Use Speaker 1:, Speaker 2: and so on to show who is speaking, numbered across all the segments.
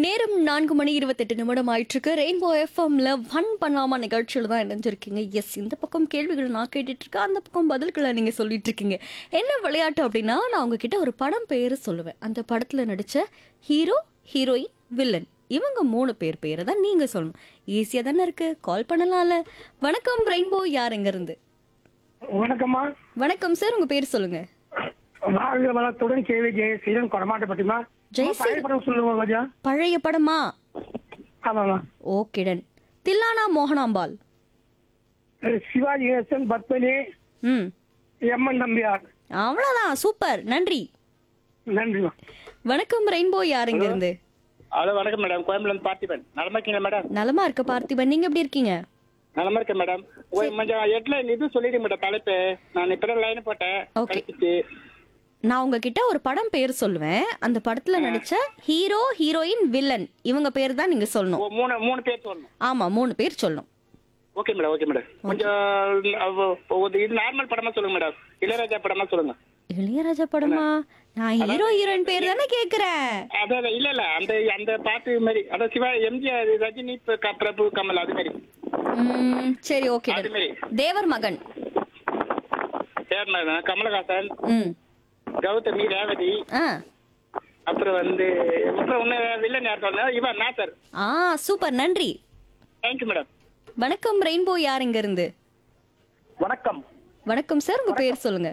Speaker 1: நேரம் நான்கு மணி இருபத்தெட்டு நிமிடம் ஆயிட்டு இருக்கு ரெயின்போ எஃப்எம்ல ஃபன் பண்ணாமா நிகழ்ச்சியில் தான் இணைஞ்சிருக்கீங்க எஸ் இந்த பக்கம் கேள்விகள் நான் கேட்டுட்டு இருக்கேன் அந்த பக்கம் பதில்களை நீங்க சொல்லிட்டு இருக்கீங்க என்ன விளையாட்டு அப்படின்னா நான் உங்ககிட்ட ஒரு படம் பேரு சொல்லுவேன் அந்த படத்துல நடிச்ச ஹீரோ ஹீரோயின் வில்லன் இவங்க மூணு பேர் பேரை தான் நீங்க சொல்லணும் ஈஸியா தானே இருக்கு கால் பண்ணலாம்ல வணக்கம் ரெயின்போ யார் எங்க இருந்து
Speaker 2: வணக்கம்மா
Speaker 1: வணக்கம் சார் உங்க பேர் சொல்லுங்க
Speaker 2: வாழ்க வளத்துடன் கேவி ஜெயசீலன் கொடமாட்டப்பட்டிமா
Speaker 1: ஜெயசீலன்.
Speaker 2: படம் சொல்லுங்க கொஞ்சம்
Speaker 1: பழைய படமா
Speaker 2: ஆமாம்மா
Speaker 1: ஓகேடன் தில்லானா மோகனாம்பாள்
Speaker 2: அஹ் சிவாஜி கணேசன் பத்மினி
Speaker 1: ம்
Speaker 2: எம்என் நம்பியார்
Speaker 1: அவ்வளோதான் சூப்பர் நன்றி
Speaker 2: நன்றிமா
Speaker 1: வணக்கம் ரெயின்போ யார் இங்க இருந்து
Speaker 3: ஹலோ வணக்கம் மேடம் கோயம்புலேருந்து பார்த்திபன் நலமா இருக்கீங்களா மேடம்
Speaker 1: நலமா இருக்க பார்த்திபன் நீங்க எப்படி இருக்கீங்க
Speaker 3: நலமா இருக்கேன் மேடம் ஒரு கொஞ்சம் ஹெட்லைன் இது சொல்லிடுங்க மேடம் தலைப்பு நான் இப்போ லைன் போட்டேன்
Speaker 1: Okay.
Speaker 3: கிடைச்சிச்சு
Speaker 1: நான் உங்ககிட்ட ஒரு படம் பேர் சொல்லுவேன் அந்த படத்துல நடிச்ச ஹீரோ ஹீரோயின் வில்லன் இவங்க பேர் தான் நீங்க சொல்லணும்
Speaker 3: ஓ, மூணு மூணு பேர் சொல்லணும்
Speaker 1: ஆமா மூணு பேர் சொல்லணும்
Speaker 3: ஓகே மேடம் ஓகே மேடம் கொஞ்சம் அவ- ஒரு இது நார்மல் படமா சொல்லுங்க மேடம் இளையராஜா படமா சொல்லுங்க
Speaker 1: இளையராஜா படமா நான் ஹீரோ ஹீரோயின் பேர் தானே கேக்குறேன்
Speaker 3: அதான் அதான், இல்ல இல்ல அந்த அந்த பாட்டு மாதிரி அதான் சிவா எம்ஜிஆர் ரஜினி இப்ப க- பிரபு கமல் அது மாதிரி
Speaker 1: ம், சரி ஓகே
Speaker 3: அது மாதிரி
Speaker 1: தேவர் மகன்
Speaker 3: சரி மேடம் கமலஹாசன்
Speaker 1: ம்
Speaker 3: கௌதமி ரேவதி
Speaker 1: ஆ
Speaker 3: அப்புறம் வந்து அப்புறம் ஒன்னு வில்லன் யார் சொன்னா இவன் நாசர்
Speaker 1: ஆ சூப்பர் நன்றி
Speaker 3: தேங்க்யூ மேடம்
Speaker 1: வணக்கம் ரெயின்போ யார் இங்க இருந்து
Speaker 2: வணக்கம்
Speaker 1: வணக்கம் சார் உங்க பேர் சொல்லுங்க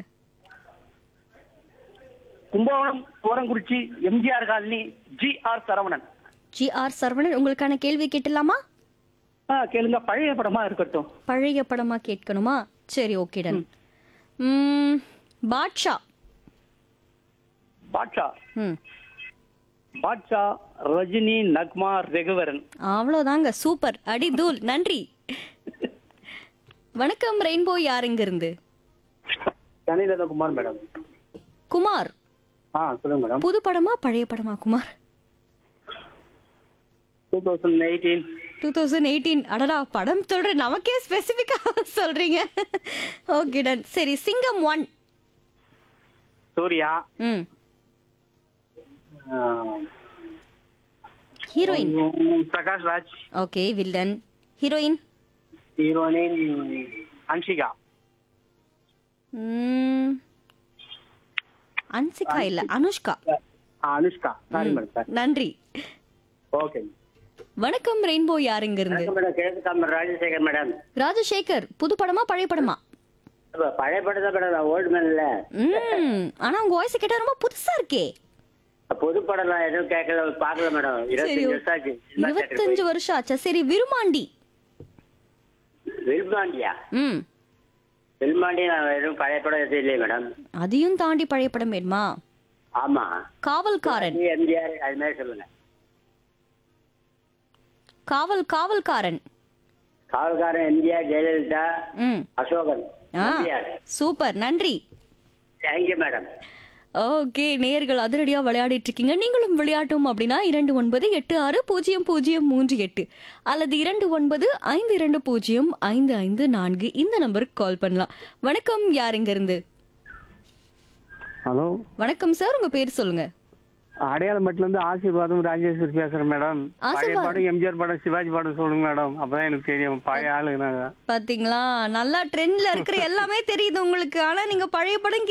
Speaker 2: Kumbakonam Thorangurichi MGR colony G R Saravanan
Speaker 1: G R Saravanan உங்களுக்கான கேள்வி கேட்டலாமா
Speaker 2: ஆ கேளுங்க பழைய படமா இருக்கட்டும்
Speaker 1: பழைய படமா கேட்கணுமா சரி ஓகேடன் ம் பாட்ஷா
Speaker 2: பாட்ஷா
Speaker 1: ம்
Speaker 2: பாட்ஷா ரஜினி நக்மா ரெகுவரன்
Speaker 1: அவ்வளோதாங்க சூப்பர் அடி தூள் நன்றி வணக்கம் ரெயின்போ யார் இங்க இருந்து
Speaker 2: கனிலதா குமார் மேடம்
Speaker 1: குமார்
Speaker 2: ஆ சொல்லுங்க மேடம்
Speaker 1: புது படமா பழைய படமா Kumar
Speaker 2: two thousand eighteen
Speaker 1: two thousand eighteen அடடா படம் சொல்ற நமக்கே ஸ்பெசிஃபிக்காக சொல்றீங்க ஓகே டன் சரி சிங்கம் ஒன்
Speaker 2: சூர்யா
Speaker 1: ம் heroine
Speaker 2: Prakash Raj
Speaker 1: okay villain heroine
Speaker 2: heroine Anshika
Speaker 1: ம், அன்சிகா இல்ல Anushka
Speaker 2: Anushka sorry madam sir
Speaker 1: நன்றி
Speaker 2: ஓகே
Speaker 1: வணக்கம் ரெயின்போ யார் இங்க இருந்து
Speaker 2: மேடம் கிழக்கு தாமர் ராஜசேகர் மேடம்
Speaker 1: ராஜசேகர் புது படமா பழைய படமா
Speaker 2: பழைய படம் தான் மேடம் ஓல்டு மேன்ல
Speaker 1: ம் ஆனா உங்க வாய்ஸ் கேட்டா ரொம்ப புதுசா இருக்கே
Speaker 2: புது படம்லாம் எதுவும் கேட்கல பார்க்கல மேடம்
Speaker 1: சரி
Speaker 2: இருபத்தஞ்சு வருஷம் ஆச்சு
Speaker 1: இருபத்தஞ்சு வருஷம் ஆச்சா சரி விருமாண்டி
Speaker 2: வெல்மாண்டியா
Speaker 1: ம்
Speaker 2: வெல்மாண்டி நான் எதுவும் பழைய படம் எதுவும் இல்லையே மேடம்
Speaker 1: அதையும் தாண்டி பழைய படம் வேணுமா
Speaker 2: ஆமா
Speaker 1: காவல்காரன்
Speaker 2: எம்ஜிஆர் அது மாதிரி சொல்லுங்க
Speaker 1: காவல் காவல்காரன்
Speaker 2: காவல்காரன் எம்ஜிஆர் ஜெயலலிதா
Speaker 1: ம்
Speaker 2: அசோகன்
Speaker 1: ஆ
Speaker 2: எம்ஜிஆர்
Speaker 1: சூப்பர் நன்றி
Speaker 2: தேங்க்யூ மேடம்
Speaker 1: ஓகே நேர்கள் அதிரடியா விளையாடிட்டு இருக்கீங்க நீங்களும் விளையாட்டும் அப்படின்னா இரண்டு ஒன்பது எட்டு ஆறு பூஜ்ஜியம் பூஜ்ஜியம் மூன்று எட்டு அல்லது இரண்டு ஒன்பது ஐந்து இரண்டு பூஜ்ஜியம் ஐந்து ஐந்து நான்கு இந்த நம்பருக்கு கால் பண்ணலாம் வணக்கம் யார் இங்க இருந்து
Speaker 4: ஹலோ
Speaker 1: வணக்கம் சார் உங்க பேர் சொல்லுங்க
Speaker 4: அடையாளம்பட்டில இருந்து ஆசீர்வாதம் ராஜேஸ்வரி பேசுறேன் மேடம் பழைய
Speaker 1: ஆசீர்வாதம்.
Speaker 4: படம் எம்ஜிஆர் படம் சிவாஜி படம் சொல்லுங்க மேடம் அப்பதான் எனக்கு தெரியும் பழைய ஆளுங்க நாங்க
Speaker 1: பாத்தீங்களா நல்லா ட்ரெண்ட்ல இருக்கிற எல்லாமே தெரியுது உங்களுக்கு ஆனா நீங்க பழைய படம்